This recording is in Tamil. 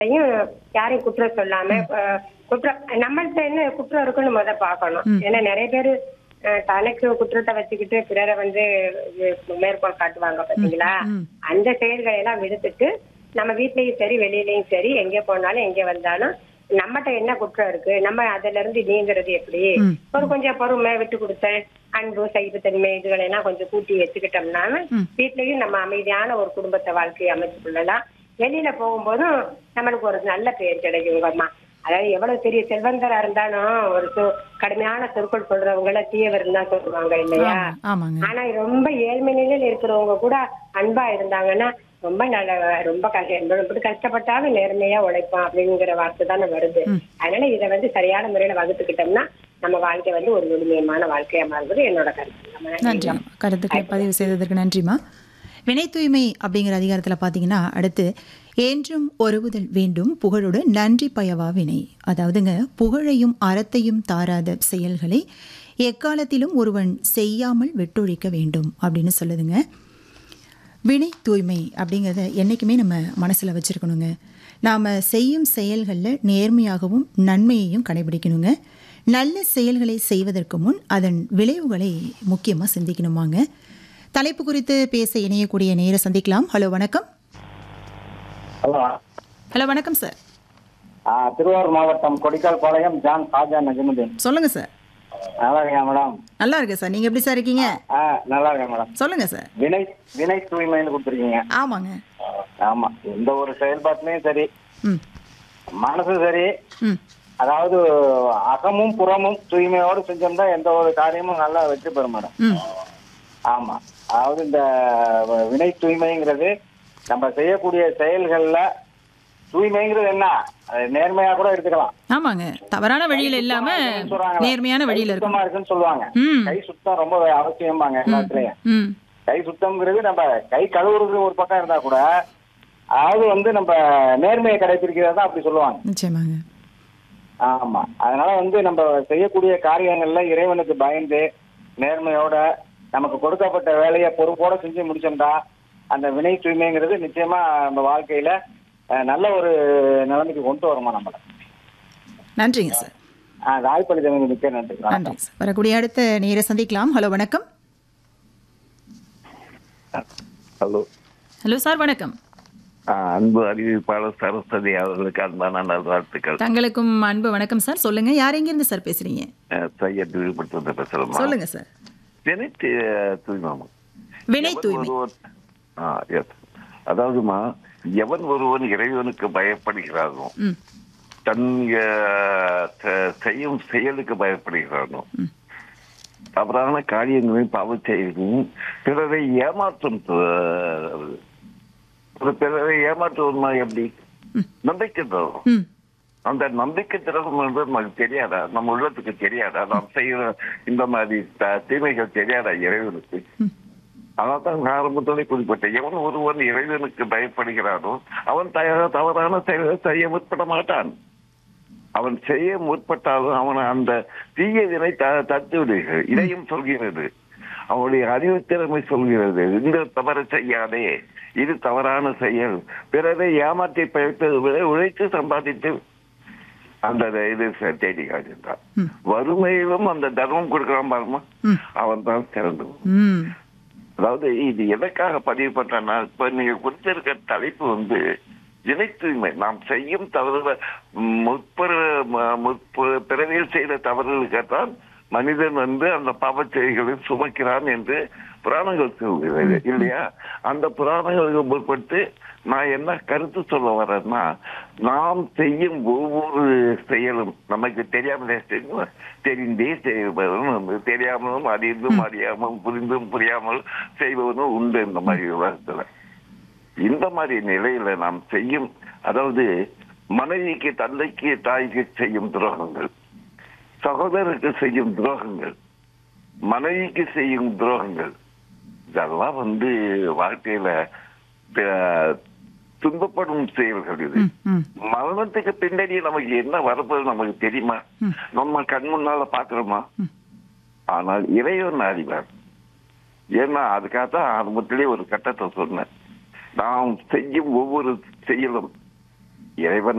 யாரையும் குற்றம் சொல்லாம அஹ், குற்றம் நம்மள்ட்ட என்ன குற்றம் இருக்குன்னு முத பார்க்கணும் ஏன்னா நிறைய பேர் தனக்கு குற்றத்தை வச்சுக்கிட்டு பிறரை வந்து இது மேற்கோள் காட்டுவாங்க பாத்தீங்களா அந்த செயல்களை எல்லாம் விடுத்துட்டு நம்ம வீட்லயும் சரி வெளியிலயும் சரி எங்க போனாலும் எங்க வந்தாலும் நம்மகிட்ட என்ன குற்றம் இருக்கு நம்ம அதுல இருந்து நீங்கிறது எப்படி ஒரு கொஞ்சம் பொறுமை விட்டு கொடுத்தல் அன்பு சகிப்புத்தன்மை இதுகளை எல்லாம் கொஞ்சம் கூட்டி வச்சுக்கிட்டோம்னா வீட்லயும் நம்ம அமைதியான ஒரு குடும்பத்தை வாழ்க்கையை அமைச்சு கொள்ளலாம் வெளியில போகும்போதும் நம்மளுக்கு ஒரு நல்ல பெயர் கிடைக்குங்கம்மா அதாவது எவ்வளவு பெரிய செல்வந்தரா இருந்தாலும் ஒரு சொ- கடுமையான சொற்கள் சொல்றவங்கள தீயவர் தான் சொல்லுவாங்க இல்லையா ஆமா, ஆமாங்க ஆனா ரொம்ப ஏழ்மை நிலையில இருக்கிறவங்க கூட அன்பா இருந்தாங்கன்னா ரொம்ப நல்ல ரொம்ப கஷ்டம் எப்படி கஷ்டப்பட்டாலும் நேர்மையா உழைப்பான் அப்படிங்கிற வார்த்தை தானே வருது அதனால இதை வந்து சரியான முறையில வகுத்துக்கிட்டோம்னா நம்ம வாழ்க்கை வந்து ஒரு முழுமையமான வாழ்க்கையா மாறுவது என்னோட கருத்து நம்ம நன்றி கருத்துக்களை பதிவு செய்ததற்கு நன்றிம்மா வினை தூய்மை அப்படிங்கிற அதிகாரத்தில் பார்த்தீங்கன்னா அடுத்து என்றும் ஒருவுதல் வேண்டும் புகழோடு நன்றி பயவா வினை அதாவதுங்க புகழையும் அறத்தையும் தாராத செயல்களை எக்காலத்திலும் ஒருவன் செய்யாமல் விட்டொழிக்க வேண்டும் அப்படின்னு சொல்லுதுங்க வினை தூய்மை அப்படிங்கிறத என்றைக்குமே நம்ம மனசில் வச்சுருக்கணுங்க நாம் செய்யும் செயல்களில் நேர்மையாகவும் நன்மையையும் கடைபிடிக்கணுங்க நல்ல செயல்களை செய்வதற்கு முன் அதன் விளைவுகளை முக்கியமாக சிந்திக்கணுமாங்க தலைப்பு குறித்து பேச இணையக்கூடிய நேர சந்திக்கலாம் ஹலோ வணக்கம் ஹலோ ஹலோ வணக்கம் சார் ஆ, திருவாரூர் மாவட்டம் கொடிக்கால் பாளையம் ஜான் சாஜா நஜமுதீன் சொல்லுங்கள் சார் நல்லா இருக்கேன் மேடம் நல்லா இருக்கு சார் நீங்கள் எப்படி சார் இருக்கீங்க ஆ நல்லா இருக்கேன் மேடம் சொல்லுங்கள் சார் வினை வினை தூய்மைன்னு கொடுத்துருக்கீங்க ஆமாங்க ஆமா எந்த ஒரு செயல்பாட்டுலயும் சரி ம் மனசு சரி ம் அதாவது அகமும் புறமும் தூய்மையோடு செஞ்சோம்னா எந்த ஒரு காரியமும் நல்லா வெற்றி பெறும் மேடம் ம் ஆமா அதாவது இந்த வினை தூய்மைங்கிறது நம்ம செய்யக்கூடிய செயல்கள்ல தூய்மைங்கிறது என்ன அது நேர்மையா கூட எடுத்துக்கலாம் ஆமாங்க தவறான வழியில் இல்லாமல் சொல்றாங்கல்ல, நேர்மையான கை வழியில் இருக்கும் சுத்தமா இருக்குன்னு சொல்லுவாங்க ம் கை சுத்தம் ரொம்ப அவசியம்பாங்க எல்லாத்துலயும் ம் கை சுத்தம்ங்கிறது நம்ம கை கழுவுறது ஒரு பக்கம் இருந்தா கூட அதாவது வந்து நம்ம நேர்மையை கடைபிடிக்கிறதா தான் அப்படி சொல்லுவாங்க நிச்சயமாங்க ஆமா அதனால வந்து நம்ம செய்யக்கூடிய காரியங்கள்ல இறைவனுக்கு பயந்து நேர்மையோட நமக்கு கொடுக்கப்பட்ட வேலையை பொறுப்போட செஞ்சு முடிச்சோம்னா அந்த வினை தூய்மைங்கிறது நிச்சயமா நம்ம வாழ்க்கையில அஹ், நல்ல ஒரு நிலைமைக்கு கொண்டு வருமா நம்மள நன்றிங்க சார் அது வாய்ப்பளித்தவங்க மிக்க நன்றி வணக்கம். நன்றி சார் வரக்கூடிய அடுத்த நேர சந்திக்கலாம் ஹலோ வணக்கம் ஹலோ ஹலோ சார் வணக்கம் ஆ, அன்பு அறிவிப்பாளர் சரஸ்வதி அவர்களுக்கு அன்பான நல்வாழ்த்துக்கள் தங்களுக்கும் அன்பு வணக்கம் சார் சொல்லுங்க யார் எங்கிருந்து சார் பேசுறீங்க சையத் விழுப்புரத்து பேசலாமா சொல்லுங்க சார் தினைத்து தூய்மாமா வினை தூய்மை ஒருவன் ஆ எஸ் அதாவதுமா எவன் ஒருவன் இறைவனுக்கு பயப்படுகிறானோ ம் தன் அஹ், செ- செய்யும் செயலுக்கு பயப்படுகிறானோ தவறான காரியங்களையும் பாவ செயல்களையும் பிறரை ஏமாற்றும் அஹ், ஒரு பிறரை ஏமாற்றுவதுமா எப்படி நம்பிக்கை தரும் ம் அந்த நம்பிக்கை திறகம் என்று நமக்கு தெரியாதா நம்ம உள்ளத்துக்கு தெரியாதா நாம் செய்யற இந்த மாதிரி த- தீமைகள் தெரியாதா இறைவனுக்கு அதான் நான் ஆரம்பத்தோட குறிப்பிட்டேன் எவன் ஒருவன் இறைவனுக்கு பயப்படுகிறானோ அவன் தய- தவறான செயலை செய்ய முற்பட மாட்டான் அவன் செய்ய முற்பட்டாலும் அவன் அந்த தீயதினை த தத்து விடுகிறது இதையும் சொல்கிறது அவனுடைய அறிவுத்திறமை சொல்கிறது இந்த தவறு செய்யாதே இது தவறான செயல் பிறரை ஏமாற்றி பழைத்தது விட உழைத்து சம்பாதித்து அந்த இது ச- தேடி காட்டுகிறான் வறுமையிலும் அந்த தர்மம் கொடுக்கிறான் பாருமா அவன் தான் சிறந்தவன் ம் அதாவது இது எதற்காக பதிவு பண்றேன்னா இப்ப நீங்க கொடுத்திருக்க தலைப்பு வந்து இணை தூய்மை நாம் செய்யும் தவறு முற்பெற முற்ப பிறவியில் செய்த தவறுகளுக்குத்தான் மனிதன் வந்து அந்த பாவச் செயல்களை சுமக்கிறான் என்று புராணங்கள் சொல்கிறது இல்லையா அந்த புராணங்களுக்கு முற்பட்டு நான் என்ன கருத்து சொல்ல வரேன்னா நாம் செய்யும் ஒவ்வொரு செயலும் நமக்கு தெரியாமலே செய்வோம் தெரிந்தே செய்வதும் வந்து தெரியாமலும் அறிந்தும் அறியாமலும் புரிந்தும் புரியாமல் செய்வதும் உண்டு இந்த மாதிரி உலகத்துல இந்த மாதிரி நிலையில நாம் செய்யும் அதாவது மனைவிக்கு தந்தைக்கு தாய்க்கு செய்யும் துரோகங்கள் சகோதரருக்கு செய்யும் துரோகங்கள் மனைவிக்கு செய்யும் துரோகங்கள் இதெல்லாம் வந்து வாழ்க்கையில ப- துன்பப்படும் செயல்கள் இது ம் மரணத்துக்கு பின்னாடி நமக்கு என்ன வரப்போது நமக்கு தெரியுமா நம்ம கண் முன்னால பாக்குறோமா ஆனால் இறைவன் அறிவார் ஏன்னா அதுக்காகத்தான் ஆரம்பத்திலே ஒரு கட்டத்தை சொன்னேன் நாம் செய்யும் ஒவ்வொரு செயலும் இறைவன்